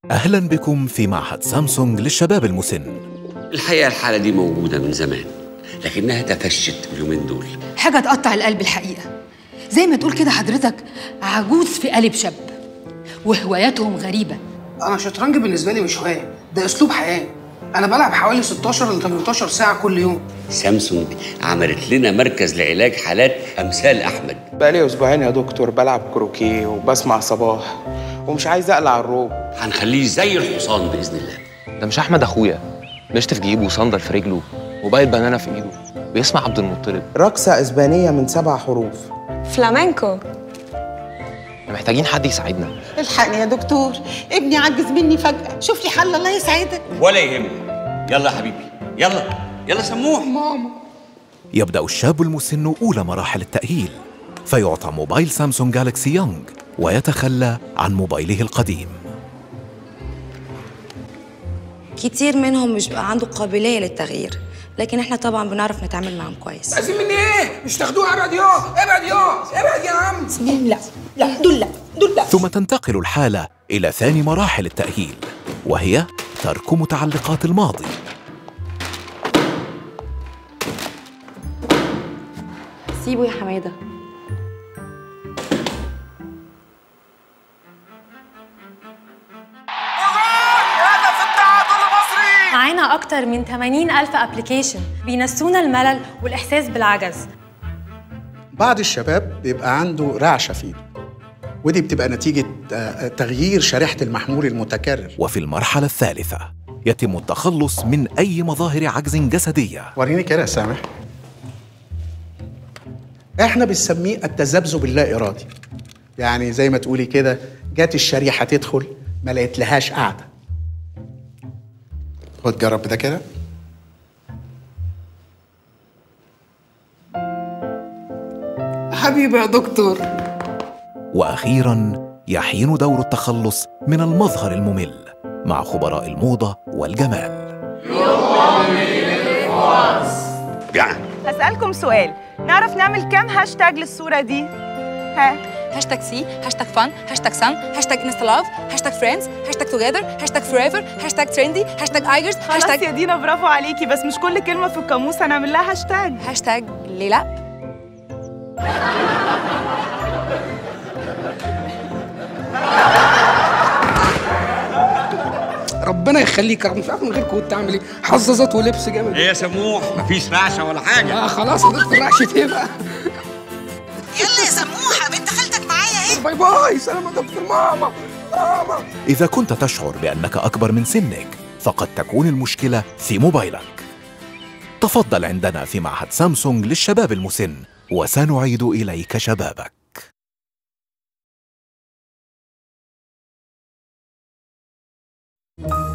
أهلا بكم في معهد سامسونج للشباب المسن الحقيقة الحالة دي موجودة من زمان لكنها تفشت اليومين دول حاجة تقطع القلب الحقيقة زي ما تقول كده حضرتك عجوز في قالب شاب وهواياتهم غريبة انا الشطرنج بالنسبه لي مش هوايه ده اسلوب حياه انا بلعب حوالي 16 ل 18 ساعه كل يوم سامسونج عملت لنا مركز لعلاج حالات أمثال أحمد بقالي اسبوعين يا دكتور بلعب كروكيه وبسمع صباح ومش عايز اقلع الروب هنخليه زي الحصان بإذن الله ده مش احمد اخويا مشط في جيبه وصندل في رجله موبايل بنانا في ايده بيسمع عبد المطلب رقصة اسبانية من سبع حروف فلامينكو احنا محتاجين حد يساعدنا الحقني يا دكتور ابني عجز مني فجأة شوف لي حل الله يسعدك ولا يهمك يلا يا حبيبي يلا يلا سموح يبدأ الشاب المسن أولى مراحل التأهيل فيعطى موبايل سامسونج جالكسي يونغ ويتخلى عن موبايله القديم كتير منهم مش بقى عنده قابلية للتغيير لكن احنا طبعا بنعرف نتعامل معاهم كويس عايزين مني ايه مش تاخدوها ابعد يا ابعد يا ابعد يا عم لا لا دول لا دول لا ثم تنتقل الحالة إلى ثاني مراحل التأهيل وهي ترك متعلقات الماضي سيبه يا حمادة معانا أكتر من 80 ألف أبليكيشن بينسونا الملل والإحساس بالعجز بعض الشباب بيبقى عنده رعشة في ايده ودي بتبقى نتيجة آه، تغيير شريحة المحمول المتكرر وفي المرحلة الثالثة يتم التخلص من أي مظاهر عجز جسدية وريني كده يا سامح احنا بنسميه التذبذب اللا إرادي يعني زي ما تقولي كده جات الشريحة تدخل ما لقيت لهاش قاعدة خد جرب ده كده حبيبي يا دكتور وأخيرا يحين دور التخلص من المظهر الممل مع خبراء الموضة والجمال يعني هسألكم سؤال نعرف نعمل كام هاشتاج للصورة دي؟ ها هاشتاج سي هاشتاج فن هاشتاج سن هاشتاج انستا لاف هاشتاج فريندز هاشتاج توجذر هاشتاج فوريفر هاشتاج ترندي هاشتاج ايجرز خلاص يا دينا برافو عليكي بس مش كل كلمة في القاموس هنعمل لها هاشتاج هاشتاج ليه لا ربنا يخليك يا رب مش عارف من غيركم كنت اعمل ايه حظاظات ولبس جامد ايه يا سموح مفيش رعشة ولا حاجة اه خلاص يا دكتور رعشة ايه بقى يلا يا سموحة بنت خالتك معايا اهي باي باي سلام يا دكتور ماما ماما إذا كنت تشعر بأنك أكبر من سنك فقد تكون المشكلة في موبايلك تفضل عندنا في معهد سامسونج للشباب المسن وسنعيد إليك شبابك